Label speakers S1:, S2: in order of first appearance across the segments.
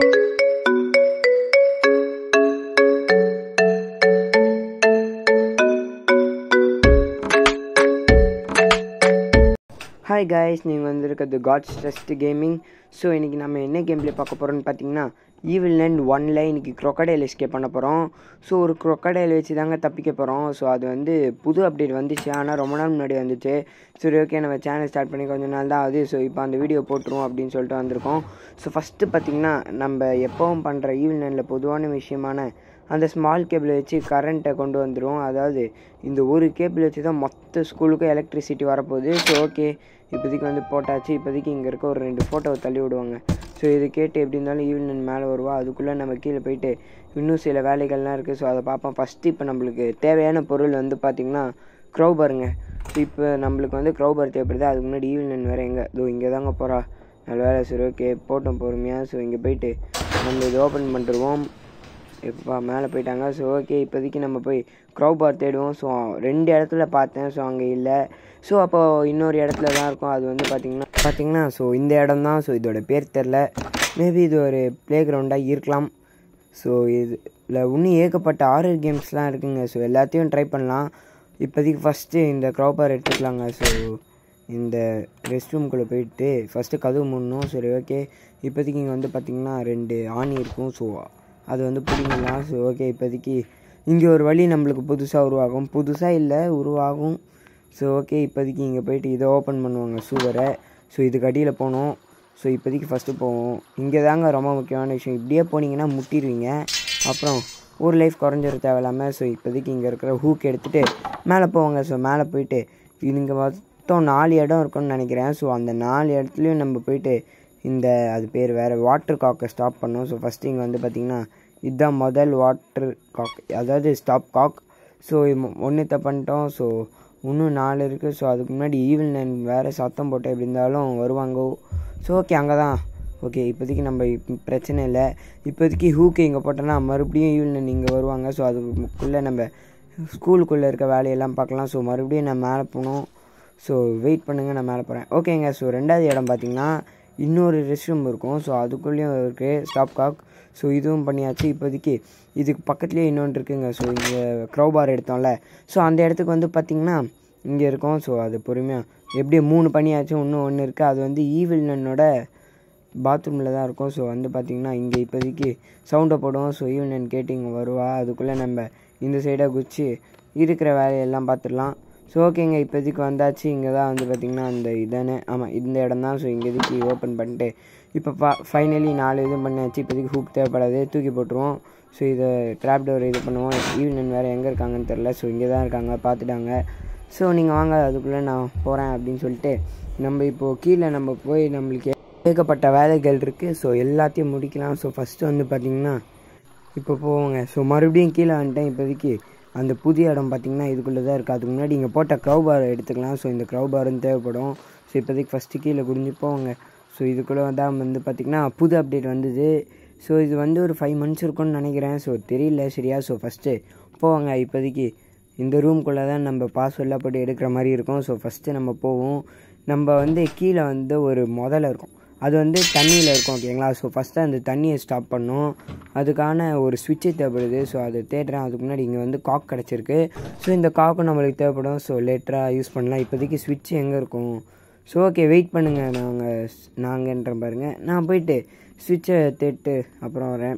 S1: hi guys நீங்கள் வந்திருக்கிறது God's trust gaming so இன்றைக்கி நம்ம என்ன கேம் ப்ளே பார்க்க போகிறோம்னு பார்த்தீங்கன்னா ஈவில் நைன் ஒன்ல இன்றைக்கி crocodile எஸ்கேப் பண்ண போகிறோம் ஸோ ஒரு crocodile வச்சு தாங்க தப்பிக்க போகிறோம் ஸோ அது வந்து புது அப்டேட் வந்துச்சு ஆனால் ரொம்ப நாள் முன்னாடி வந்துச்சு சரி ஓகே நம்ம சேனல் ஸ்டார்ட் பண்ணி கொஞ்ச நாள் தான் ஆகுது ஸோ இப்போ அந்த வீடியோ போட்டுருவோம் அப்படின்னு சொல்லிட்டு வந்திருக்கோம் ஸோ ஃபஸ்ட்டு பார்த்தீங்கன்னா நம்ம எப்போவும் பண்ணுற ஈவில் நைனில் பொதுவான விஷயமான அந்த ஸ்மால் கேபிளை வச்சு கரண்ட்டை கொண்டு வந்துடும் அதாவது இந்த ஒரு கேபிள் வச்சு தான் மொத்த ஸ்கூலுக்கும் எலக்ட்ரிசிட்டி வரப்போகுது ஸோ ஓகே இப்போதைக்கு வந்து போட்டாச்சு இப்போதைக்கு இங்கே இருக்க ஒரு ரெண்டு ஃபோட்டோவை தள்ளி விடுவாங்க ஸோ இது கேட்டு எப்படி இருந்தாலும் ஈவினிங் மேலே வருவா அதுக்குள்ளே நம்ம கீழே போயிட்டு இன்னும் சில வேலைகள்லாம் இருக்குது ஸோ அதை பார்ப்போம் ஃபஸ்ட்டு இப்போ நம்மளுக்கு தேவையான பொருள் வந்து பார்த்திங்கன்னா க்ரௌபருங்க ஸோ இப்போ நம்மளுக்கு வந்து க்ரௌபர் தேவைப்படுது அதுக்கு முன்னாடி ஈவினிங் வேறு எங்கே இதோ இங்கே தாங்க போகிறா நல்ல வேலை சரி ஓகே போட்டோம் பொறுமையாக ஸோ இங்கே போயிட்டு நம்ம இது ஓப்பன் பண்ணிருவோம் இப்போ மேலே போயிட்டாங்க ஸோ ஓகே இப்போதைக்கு நம்ம போய் க்ரௌபார் தேடுவோம் ஸோ ரெண்டு இடத்துல பார்த்தேன் ஸோ அங்கே இல்லை ஸோ அப்போ இன்னொரு இடத்துல தான் இருக்கும் அது வந்து பார்த்திங்கன்னா பார்த்திங்கன்னா ஸோ இந்த இடம் தான் ஸோ இதோட பேர் தெரில மேபி இது ஒரு ப்ளே கிரவுண்டாக இருக்கலாம் ஸோ இதில் இன்னும் ஏகப்பட்ட ஆறு கேம்ஸ்லாம் இருக்குங்க ஸோ எல்லாத்தையும் ட்ரை பண்ணலாம் இப்போதைக்கு ஃபஸ்ட்டு இந்த க்ரௌபார் எடுத்துக்கலாங்க ஸோ இந்த ரெஸ்ட் ரூம்குள்ளே போயிட்டு ஃபஸ்ட்டு கதவு மூடணும் சரி ஓகே இப்போதைக்கு இங்கே வந்து பார்த்திங்கன்னா ரெண்டு ஆணி இருக்கும் ஸோ அது வந்து பிடிங்கலாம் ஸோ ஓகே இப்போதைக்கு இங்கே ஒரு வழி நம்மளுக்கு புதுசாக உருவாகும் புதுசாக இல்லை உருவாகும் ஸோ ஓகே இப்போதைக்கு இங்கே போயிட்டு இதை ஓப்பன் பண்ணுவாங்க சூவரை ஸோ இதுக்கு அடியில் போகணும் ஸோ இப்போதைக்கு ஃபஸ்ட்டு போவோம் இங்கே தாங்க ரொம்ப முக்கியமான விஷயம் இப்படியே போனீங்கன்னா முட்டிடுவீங்க அப்புறம் ஒரு லைஃப் குறைஞ்சிட தேவையில்லாமல் ஸோ இப்போதைக்கு இங்கே இருக்கிற ஹூக் எடுத்துகிட்டு மேலே போவாங்க ஸோ மேலே போயிட்டு இங்கே மொத்தம் நாலு இடம் இருக்குன்னு நினைக்கிறேன் ஸோ அந்த நாலு இடத்துலையும் நம்ம போயிட்டு இந்த அது பேர் வேறு வாட்டர் காக்கை ஸ்டாப் பண்ணோம் ஸோ ஃபஸ்ட்டு இங்கே வந்து பார்த்திங்கன்னா இதுதான் முதல் வாட்டர் காக் அதாவது ஸ்டாப் காக் ஸோ ஒன்றுத்த பண்ணிட்டோம் ஸோ இன்னும் நாலு இருக்குது ஸோ அதுக்கு முன்னாடி ஈவில் நைன் வேறு சத்தம் போட்டு எப்படி இருந்தாலும் வருவாங்க ஸோ ஓகே அங்கே தான் ஓகே இப்போதைக்கு நம்ம இப்ப பிரச்சனை இல்லை இப்போதைக்கு ஹூக்கு இங்கே போட்டோன்னா மறுபடியும் ஈவில் நைன் இங்கே வருவாங்க ஸோ அதுக்குள்ளே நம்ம ஸ்கூலுக்குள்ளே இருக்க வேலையெல்லாம் பார்க்கலாம் ஸோ மறுபடியும் நான் மேலே போகணும் ஸோ வெயிட் பண்ணுங்கள் நான் மேலே போகிறேன் ஓகேங்க ஸோ ரெண்டாவது இடம் பார்த்திங்கன்னா இன்னொரு ரெஸ்ட் ரூம் இருக்கும் ஸோ அதுக்குள்ளேயும் இருக்குது ஸ்டாப் காக் ஸோ இதுவும் பண்ணியாச்சு இப்போதைக்கு இதுக்கு பக்கத்துலேயே இன்னொன்று இருக்குங்க ஸோ இங்கே க்ரௌபார் எடுத்தோம்ல ஸோ அந்த இடத்துக்கு வந்து பார்த்திங்கன்னா இங்கே இருக்கும் ஸோ அது பொறுமையாக எப்படியும் மூணு பண்ணியாச்சு இன்னும் ஒன்று இருக்குது அது வந்து ஈவில் நன்னோட பாத்ரூமில் தான் இருக்கும் ஸோ வந்து பார்த்திங்கன்னா இங்கே இப்போதைக்கு சவுண்டை போடுவோம் ஸோ ஈவில் நன் கேட்டு இங்கே வருவா அதுக்குள்ளே நம்ம இந்த சைடாக குச்சி இருக்கிற வேலையெல்லாம் பார்த்துடலாம் ஸோ ஓகேங்க இப்போதைக்கு வந்தாச்சு இங்கே தான் வந்து பார்த்திங்கன்னா அந்த இதானே ஆமாம் இந்த இடம் தான் ஸோ இங்கே இதுக்கு ஓப்பன் பண்ணிட்டு இப்போ ஃபா ஃபைனலி நாலு இது பண்ணியாச்சு இப்போதைக்கு ஹூக் தேவைப்படாது தூக்கி போட்டுருவோம் ஸோ இதை ட்ராப் டோர் இது பண்ணுவோம் ஈவினிங் வேறு எங்கே இருக்காங்கன்னு தெரில ஸோ இங்கே தான் இருக்காங்க பார்த்துட்டாங்க ஸோ நீங்கள் வாங்க அதுக்குள்ளே நான் போகிறேன் அப்படின்னு சொல்லிட்டு நம்ம இப்போது கீழே நம்ம போய் நம்மளுக்கு ஏகப்பட்ட வேலைகள் இருக்குது ஸோ எல்லாத்தையும் முடிக்கலாம் ஸோ ஃபஸ்ட்டு வந்து பார்த்திங்கன்னா இப்போ போவோங்க ஸோ மறுபடியும் கீழே வந்துட்டேன் இப்போதைக்கு அந்த புதிய இடம் பார்த்திங்கன்னா இதுக்குள்ளே தான் இருக்குது அதுக்கு முன்னாடி இங்கே போட்ட க்ரௌபார் எடுத்துக்கலாம் ஸோ இந்த க்ரௌபாரும் தேவைப்படும் ஸோ இப்போதைக்கு ஃபஸ்ட்டு கீழே குடிஞ்சு போவாங்க ஸோ இதுக்குள்ளே தான் வந்து பார்த்திங்கன்னா புது அப்டேட் வந்தது ஸோ இது வந்து ஒரு ஃபைவ் மந்த்ஸ் இருக்கும்னு நினைக்கிறேன் ஸோ தெரியல சரியா ஸோ ஃபஸ்ட்டு போவாங்க இப்போதைக்கு இந்த ரூம்குள்ளே தான் நம்ம பாஸ்வேர்டெலாம் போட்டு எடுக்கிற மாதிரி இருக்கும் ஸோ ஃபஸ்ட்டு நம்ம போவோம் நம்ம வந்து கீழே வந்து ஒரு முதல்ல இருக்கும் அது வந்து தண்ணியில் இருக்கும் ஓகேங்களா ஸோ ஃபஸ்ட்டு அந்த தண்ணியை ஸ்டாப் பண்ணோம் அதுக்கான ஒரு சுவிட்சு தேவைப்படுது ஸோ அது தேடுறேன் அதுக்கு முன்னாடி இங்கே வந்து காக் கிடச்சிருக்கு ஸோ இந்த காக்கும் நம்மளுக்கு தேவைப்படும் ஸோ லேட்டராக யூஸ் பண்ணலாம் இப்போதைக்கு சுவிட்ச் எங்கே இருக்கும் ஸோ ஓகே வெயிட் பண்ணுங்கள் நாங்கள் நாங்கன்ற பாருங்கள் நான் போயிட்டு சுவிட்சை தேட்டு அப்புறம் வரேன்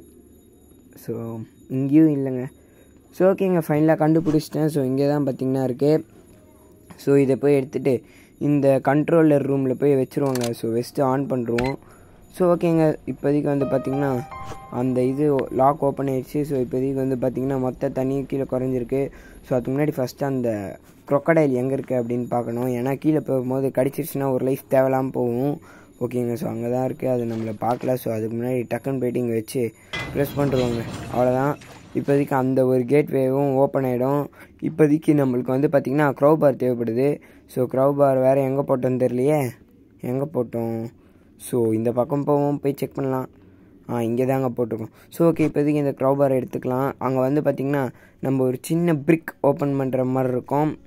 S1: ஸோ இங்கேயும் இல்லைங்க ஸோ ஓகேங்க ஃபைனலாக கண்டுபிடிச்சிட்டேன் ஸோ இங்கே தான் பார்த்திங்கன்னா இருக்குது ஸோ இதை போய் எடுத்துகிட்டு இந்த கண்ட்ரோலர் ரூமில் போய் வச்சுருவாங்க ஸோ வெஸ்ட்டு ஆன் பண்ணுறோம் ஸோ ஓகேங்க இப்போதைக்கு வந்து பார்த்திங்கன்னா அந்த இது லாக் ஓப்பன் ஆயிடுச்சு ஸோ இப்போதைக்கு வந்து பார்த்திங்கன்னா மொத்த தண்ணியும் கீழே குறைஞ்சிருக்கு ஸோ அதுக்கு முன்னாடி ஃபஸ்ட்டு அந்த க்ரொக்கடைல் எங்கே இருக்குது அப்படின்னு பார்க்கணும் ஏன்னா கீழே போகும்போது கடிச்சிருச்சுன்னா ஒரு லைஃப் தேவையில்லாமல் போகும் ஓகேங்க ஸோ அங்கே தான் இருக்குது அது நம்மளை பார்க்கல ஸோ அதுக்கு முன்னாடி டக்குன்னு போயிட்டு இங்கே வச்சு ப்ரெஸ் பண்ணிருவாங்க அவ்வளோதான் இப்போதைக்கு அந்த ஒரு கேட்வேவும் ஓப்பன் ஆகிடும் இப்போதைக்கு நம்மளுக்கு வந்து பார்த்திங்கன்னா க்ரௌபார் தேவைப்படுது ஸோ க்ரௌபார் வேறு எங்கே போட்டோன்னு தெரியலையே எங்கே போட்டோம் ஸோ இந்த பக்கம் போவோம் போய் செக் பண்ணலாம் ஆ இங்கே தாங்க போட்டிருக்கோம் ஸோ ஓகே இப்போதைக்கு இந்த க்ரௌபார் எடுத்துக்கலாம் அங்கே வந்து பார்த்திங்கன்னா நம்ம ஒரு சின்ன பிரிக் ஓப்பன் பண்ணுற மாதிரி இருக்கும்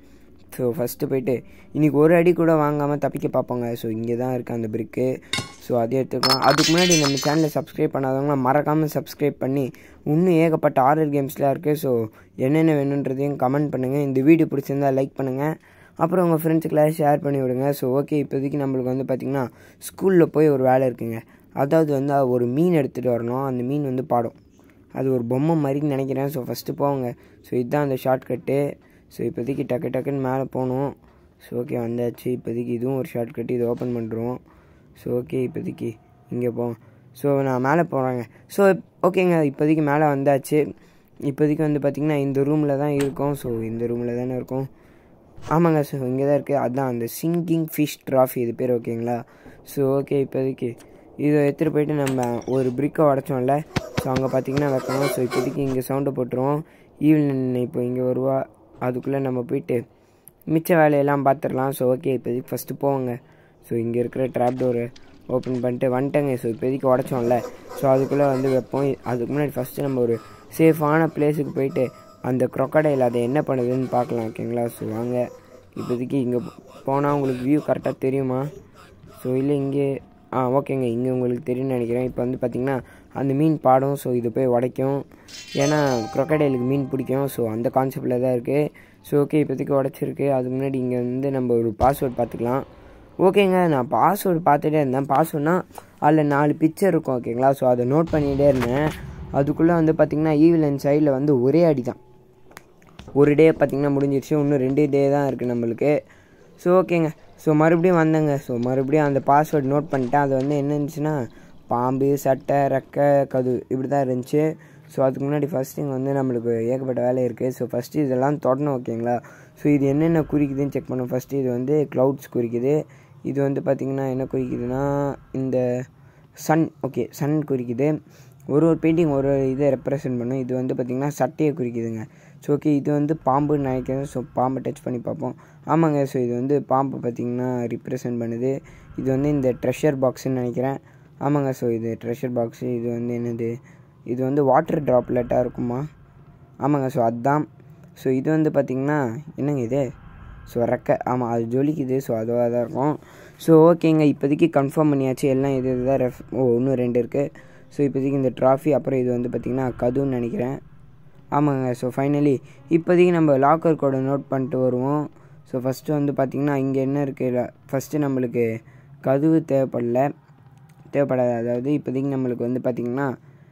S1: ஸோ ஃபஸ்ட்டு போயிட்டு இன்றைக்கி ஒரு அடி கூட வாங்காமல் தப்பிக்க பார்ப்போங்க ஸோ இங்கே தான் இருக்குது அந்த பிரிக்கு ஸோ அதே எடுத்துக்கலாம் அதுக்கு முன்னாடி நம்ம சேனலை சப்ஸ்கிரைப் பண்ணாதவங்க மறக்காமல் சப்ஸ்கிரைப் பண்ணி இன்னும் ஏகப்பட்ட ஆர்டர் கேம்ஸ்லாம் இருக்குது ஸோ என்னென்ன வேணுன்றதையும் கமெண்ட் பண்ணுங்கள் இந்த வீடியோ பிடிச்சிருந்தா லைக் பண்ணுங்கள் அப்புறம் உங்கள் ஃப்ரெண்ட்ஸுக்கெல்லாம் ஷேர் பண்ணி விடுங்க ஸோ ஓகே இப்போதைக்கு நம்மளுக்கு வந்து பார்த்திங்கன்னா ஸ்கூலில் போய் ஒரு வேலை இருக்குங்க அதாவது வந்து ஒரு மீன் எடுத்துகிட்டு வரணும் அந்த மீன் வந்து பாடும் அது ஒரு பொம்மை மாதிரின்னு நினைக்கிறேன் ஸோ ஃபஸ்ட்டு போங்க ஸோ இதுதான் அந்த ஷார்ட்கட்டு ஸோ இப்போதைக்கு டக்கு டக்குன்னு மேலே போகணும் ஸோ ஓகே வந்தாச்சு இப்போதைக்கு இதுவும் ஒரு ஷார்ட்கட் இது ஓப்பன் பண்ணுறோம் ஸோ ஓகே இப்போதைக்கு இங்கே போவோம் ஸோ நான் மேலே போகிறேங்க ஸோ ஓகேங்க இப்போதைக்கு மேலே வந்தாச்சு இப்போதைக்கு வந்து பார்த்திங்கன்னா இந்த ரூமில் தான் இருக்கோம் ஸோ இந்த ரூமில் தானே இருக்கும் ஆமாங்க ஸோ இங்கே தான் இருக்குது அதுதான் அந்த சிங்கிங் ஃபிஷ் ட்ராஃபி இது பேர் ஓகேங்களா ஸோ ஓகே இப்போதைக்கு இதை எடுத்துகிட்டு போயிட்டு நம்ம ஒரு பிரிக்கை உடச்சோம்ல ஸோ அங்கே பார்த்தீங்கன்னா வைக்கணும் ஸோ இப்போதைக்கு இங்கே சவுண்டை போட்டுருவோம் ஈவினிங் இப்போ இங்கே வருவா அதுக்குள்ளே நம்ம போயிட்டு மிச்ச வேலையெல்லாம் பார்த்துடலாம் ஸோ ஓகே இப்போதைக்கு ஃபஸ்ட்டு போவோங்க ஸோ இங்கே இருக்கிற ட்ராப் டோரு ஓப்பன் பண்ணிட்டு வந்துட்டேங்க ஸோ இப்போதைக்கு உடச்சோம்ல ஸோ அதுக்குள்ளே வந்து வைப்போம் அதுக்கு முன்னாடி ஃபஸ்ட்டு நம்ம ஒரு சேஃபான பிளேஸுக்கு போயிட்டு அந்த க்ரொக்கடைல் அதை என்ன பண்ணுதுன்னு பார்க்கலாம் ஓகேங்களா ஸோ வாங்க இப்போதைக்கு இங்கே போனால் உங்களுக்கு வியூ கரெக்டாக தெரியுமா ஸோ இல்லை இங்கே ஆ ஓகேங்க இங்கே உங்களுக்கு தெரியும்னு நினைக்கிறேன் இப்போ வந்து பார்த்திங்கன்னா அந்த மீன் பாடும் ஸோ இது போய் உடைக்கும் ஏன்னா க்ரொக்கடைலுக்கு மீன் பிடிக்கும் ஸோ அந்த கான்செப்டில் தான் இருக்குது ஸோ ஓகே இப்போதைக்கு உடச்சிருக்கு அதுக்கு முன்னாடி இங்கே வந்து நம்ம ஒரு பாஸ்வேர்ட் பார்த்துக்கலாம் ஓகேங்க நான் பாஸ்வேர்டு பார்த்துட்டே இருந்தேன் பாஸ்வேர்ட்னா அதில் நாலு பிக்சர் இருக்கும் ஓகேங்களா ஸோ அதை நோட் பண்ணிகிட்டே இருந்தேன் அதுக்குள்ளே வந்து பார்த்திங்கன்னா ஈவிலன் சைடில் வந்து ஒரே அடி தான் ஒரு டே பார்த்திங்கன்னா முடிஞ்சிருச்சு இன்னும் ரெண்டு டே தான் இருக்குது நம்மளுக்கு ஸோ ஓகேங்க ஸோ மறுபடியும் வந்தேங்க ஸோ மறுபடியும் அந்த பாஸ்வேர்டு நோட் பண்ணிட்டேன் அது வந்து என்ன இருந்துச்சுன்னா பாம்பு சட்டை ரெக்கை கது இப்படி தான் இருந்துச்சு ஸோ அதுக்கு முன்னாடி ஃபஸ்ட் இங்கே வந்து நம்மளுக்கு ஏகப்பட்ட வேலை இருக்குது ஸோ ஃபஸ்ட்டு இதெல்லாம் தொடணும் ஓகேங்களா ஸோ இது என்னென்ன குறிக்குதுன்னு செக் பண்ணோம் ஃபஸ்ட்டு இது வந்து க்ளவுட்ஸ் குறிக்குது இது வந்து பார்த்திங்கன்னா என்ன குறிக்குதுன்னா இந்த சன் ஓகே சன் குறிக்குது ஒரு ஒரு பெயிண்டிங் ஒரு ஒரு இதை ரெப்ரசன்ட் பண்ணும் இது வந்து பார்த்திங்கன்னா சட்டையை குறிக்குதுங்க ஸோ ஓகே இது வந்து பாம்புன்னு நினைக்கிறேன் ஸோ பாம்பை டச் பண்ணி பார்ப்போம் ஆமாங்க ஸோ இது வந்து பாம்பு பார்த்திங்கன்னா ரிப்ரசன்ட் பண்ணுது இது வந்து இந்த ட்ரெஷர் பாக்ஸுன்னு நினைக்கிறேன் ஆமாங்க ஸோ இது ட்ரெஷர் பாக்ஸு இது வந்து என்னது இது வந்து வாட்டர் ட்ராப்லெட்டாக இருக்குமா ஆமாங்க ஸோ அதுதான் ஸோ இது வந்து பார்த்திங்கன்னா என்னங்க இது ஸோ ரெக்கை ஆமாம் அது ஜொலிக்குது ஸோ அதுவாக தான் இருக்கும் ஸோ ஓகேங்க இப்போதைக்கு கன்ஃபார்ம் பண்ணியாச்சு எல்லாம் இது இதுதான் ரெஃப் ஓ இன்னும் ரெண்டு இருக்குது ஸோ இப்போதைக்கு இந்த ட்ராஃபி அப்புறம் இது வந்து பார்த்திங்கன்னா கதுன்னு நினைக்கிறேன் ஆமாங்க ஸோ ஃபைனலி இப்போதைக்கு நம்ம லாக்கர் கோடை நோட் பண்ணிட்டு வருவோம் ஸோ ஃபஸ்ட்டு வந்து பார்த்திங்கன்னா இங்கே என்ன இருக்குது ஃபஸ்ட்டு நம்மளுக்கு கதவு தேவைப்படல தேவைப்படாது அதாவது இப்போதைக்கு நம்மளுக்கு வந்து பார்த்திங்கன்னா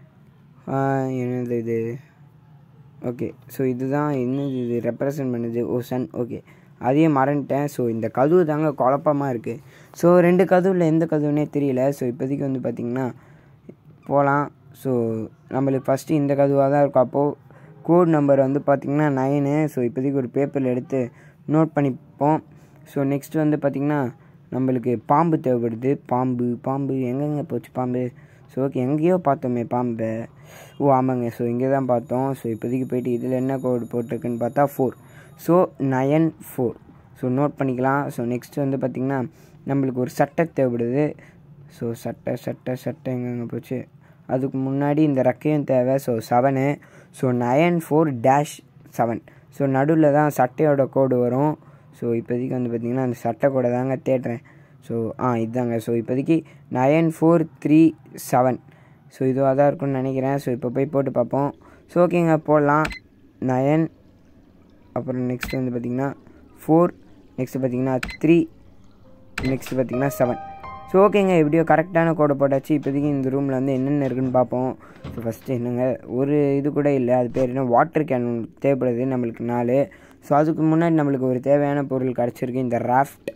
S1: என்னது இது ஓகே ஸோ இதுதான் என்னது இது ரெப்ரசன்ட் பண்ணுது ஓ சன் ஓகே அதையும் மறந்துட்டேன் ஸோ இந்த கதவு தாங்க குழப்பமாக இருக்குது ஸோ ரெண்டு கதவில் எந்த கதவுனே தெரியல ஸோ இப்போதைக்கு வந்து பார்த்திங்கன்னா போகலாம் ஸோ நம்மளுக்கு ஃபஸ்ட்டு இந்த கதவாக தான் இருக்கும் அப்போது கோட் நம்பர் வந்து பார்த்திங்கன்னா நைனு ஸோ இப்போதைக்கு ஒரு பேப்பரில் எடுத்து நோட் பண்ணிப்போம் ஸோ நெக்ஸ்ட் வந்து பார்த்திங்கன்னா நம்மளுக்கு பாம்பு தேவைப்படுது பாம்பு பாம்பு எங்கெங்கே போச்சு பாம்பு ஸோ ஓகே எங்கேயோ பார்த்தோமே பாம்பை ஓ ஆமாங்க ஸோ இங்கே தான் பார்த்தோம் ஸோ இப்போதைக்கு போயிட்டு இதில் என்ன கோடு போட்டிருக்குன்னு பார்த்தா four so nine four so note பண்ணிக்கலாம் ஸோ நெக்ஸ்ட் வந்து பார்த்திங்கன்னா நம்மளுக்கு ஒரு சட்டை தேவைப்படுது ஸோ சட்டை சட்டை சட்டை எங்கெங்கே போச்சு அதுக்கு முன்னாடி இந்த ரெக்கையும் தேவை so seven so nine four dash seven so நடுவில் தான் சட்டையோட கோடு வரும் ஸோ இப்போதைக்கு வந்து பார்த்திங்கன்னா அந்த சட்டை கோடை தாங்க தேடுறேன் ஸோ ஆ இதாங்க ஸோ இப்போதைக்கு nine four three seven so இதுவாக தான் இருக்கும்னு நினைக்கிறேன் ஸோ இப்போ போய் போட்டு பார்ப்போம் ஸோ ஓகேங்க போடலாம் நயன் அப்புறம் நெக்ஸ்ட் வந்து பார்த்திங்கன்னா ஃபோர் நெக்ஸ்ட்டு பார்த்திங்கன்னா த்ரீ நெக்ஸ்ட்டு பார்த்திங்கன்னா செவன் ஸோ ஓகேங்க எப்படியோ கரெக்டான கோடை போட்டாச்சு இப்போதைக்கு இந்த ரூமில் வந்து என்னென்ன இருக்குன்னு பார்ப்போம் ஸோ ஃபஸ்ட்டு என்னங்க ஒரு இது கூட இல்லை அது பேர் என்ன வாட்டர் கேன் தேவைப்படுது நம்மளுக்கு நாலு ஸோ அதுக்கு முன்னாடி நம்மளுக்கு ஒரு தேவையான பொருள் கிடச்சிருக்கு இந்த ராஃப்ட்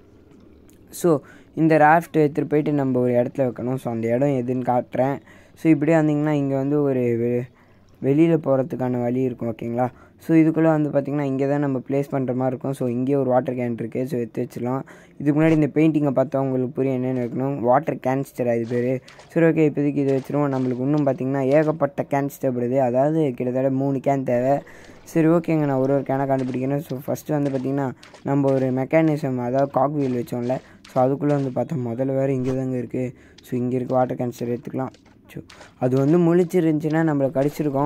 S1: ஸோ இந்த ராஃப்ட் எடுத்துகிட்டு போயிட்டு நம்ம ஒரு இடத்துல வைக்கணும் ஸோ அந்த இடம் எதுன்னு காட்டுறேன் ஸோ இப்படியே வந்திங்கன்னா இங்கே வந்து ஒரு வெளியில் போகிறதுக்கான வழி இருக்கும் ஓகேங்களா ஸோ இதுக்குள்ளே வந்து பார்த்திங்கன்னா இங்கே தான் நம்ம ப்ளேஸ் பண்ணுற மாதிரி இருக்கும் ஸோ இங்கே ஒரு வாட்டர் கேன் இருக்குது ஸோ எடுத்து வச்சிடலாம் இதுக்கு முன்னாடி இந்த பெயிண்டிங்கை பார்த்தா உங்களுக்கு புரியும் என்னென்னு இருக்கணும் வாட்டர் கேன்ஸ்டர் இது பேர் சரி ஓகே இப்போதைக்கு இது வச்சிருவோம் நம்மளுக்கு இன்னும் பார்த்திங்கன்னா ஏகப்பட்ட கேன்ஸ் தேவைப்படுது அதாவது கிட்டத்தட்ட மூணு கேன் தேவை சரி ஓகேங்க நான் ஒரு ஒரு கேனை கண்டுபிடிக்கணும் ஸோ ஃபஸ்ட்டு வந்து பார்த்திங்கன்னா நம்ம ஒரு மெக்கானிசம் அதாவது காக் வீல் வச்சோம்ல ஸோ அதுக்குள்ளே வந்து பார்த்தா முதல்ல வேறு இங்கே தாங்க இருக்குது ஸோ இங்கே இருக்க வாட்டர் கேன்சர் எடுத்துக்கலாம் ஸோ அது வந்து முழிச்சிருந்துச்சின்னா நம்மளை கடிச்சிருக்கோம்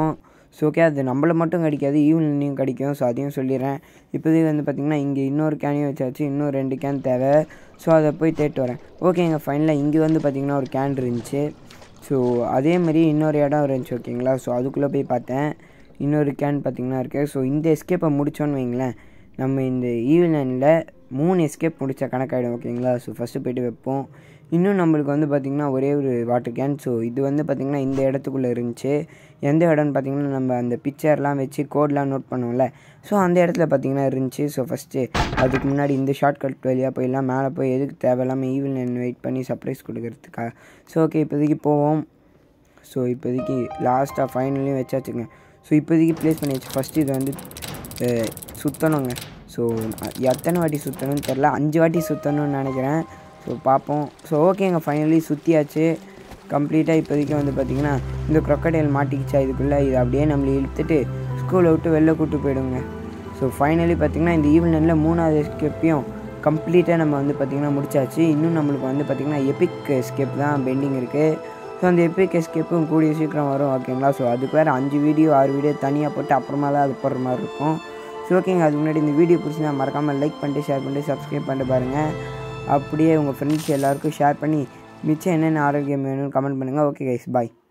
S1: ஸோ ஓகே அது நம்மள மட்டும் கடிக்காது ஈவினிங்லையும் கடிக்கும் ஸோ அதையும் சொல்லிடுறேன் இப்போதைக்கு வந்து பார்த்திங்கன்னா இங்கே இன்னொரு கேனையும் வச்சாச்சு இன்னும் ரெண்டு கேன் தேவை ஸோ அதை போய் தேட்டு வரேன் ஓகேங்க ஃபைனலாக இங்கே வந்து பார்த்திங்கன்னா ஒரு கேன் இருந்துச்சு ஸோ அதே மாதிரி இன்னொரு இடம் இருந்துச்சு ஓகேங்களா ஸோ அதுக்குள்ளே போய் பார்த்தேன் இன்னொரு கேன் பார்த்திங்கன்னா இருக்குது ஸோ இந்த எஸ்கேப்பை முடித்தோன்னு வைங்களேன் நம்ம இந்த ஈவினில் மூணு எஸ்கேப் முடித்த கணக்காயிடும் ஓகேங்களா ஸோ ஃபஸ்ட்டு போய்ட்டு வைப்போம் இன்னும் நம்மளுக்கு வந்து பார்த்திங்கன்னா ஒரே ஒரு வாட்டர் கேன் ஸோ இது வந்து பார்த்திங்கன்னா இந்த இடத்துக்குள்ளே இருந்துச்சு எந்த இடம்னு பார்த்திங்கன்னா நம்ம அந்த பிக்சர்லாம் வச்சு கோட்லாம் நோட் பண்ணுவோம்ல ஸோ அந்த இடத்துல பார்த்திங்கன்னா இருந்துச்சு ஸோ ஃபஸ்ட்டு அதுக்கு முன்னாடி இந்த ஷார்ட்கட் வழியாக போயிடலாம் மேலே போய் எதுக்கு தேவையில்லாமல் ஈவினிங் வெயிட் பண்ணி சர்ப்ரைஸ் கொடுக்கறதுக்காக ஸோ ஓகே இப்போதைக்கு போவோம் ஸோ இப்போதைக்கு லாஸ்ட்டாக ஃபைனலையும் வச்சாச்சுங்க ஸோ இப்போதைக்கு ப்ளேஸ் பண்ணியாச்சு ஃபஸ்ட்டு இதை வந்து அஹ், சுற்றணுங்க ஸோ எத்தனை வாட்டி சுற்றணும்னு தெரில அஞ்சு வாட்டி சுற்றணும்னு நினைக்கிறேன் ஸோ பார்ப்போம் ஸோ ஓகேங்க ஃபைனலி சுற்றியாச்சு கம்ப்ளீட்டாக இப்போதைக்கு வந்து பார்த்திங்கன்னா இந்த crocodile மாட்டிக்கிச்சா இதுக்குள்ளே இது அப்படியே நம்மளை இழுத்துட்டு ஸ்கூலை விட்டு வெளில கூட்டு போயிடுங்க ஸோ ஃபைனலி பார்த்திங்கன்னா இந்த ஈவினிங்கில் மூணாவது எஸ்கேப்பையும் கம்ப்ளீட்டாக நம்ம வந்து பார்த்திங்கன்னா முடிச்சாச்சு இன்னும் நம்மளுக்கு வந்து பார்த்திங்கன்னா எபிக் எஸ்கேப் தான் பெண்டிங் இருக்குது ஸோ அந்த எபிக் எஸ்கேப்பும் கூடிய சீக்கிரம் வரும் ஓகேங்களா ஸோ அதுக்கு வேறு அஞ்சு வீடியோ ஆறு வீடியோ தனியாக போட்டு அப்புறமா தான் அது போடுற மாதிரி இருக்கும் ஸோ ஓகேங்க அதுக்கு முன்னாடி இந்த வீடியோ பிடிச்சிருந்தா மறக்காமல் லைக் பண்ணிட்டு ஷேர் பண்ணிட்டு சப்ஸ்கிரைப் பண்ணிட்டு பாருங்கள் அப்படியே உங்கள் ஃப்ரெண்ட்ஸ் எல்லாருக்கும் ஷேர் பண்ணி மிச்சம் என்னென்ன ஆரோக்கியம் வேணும்னு கமெண்ட் பண்ணுங்கள் ஓகே கைஸ் பாய்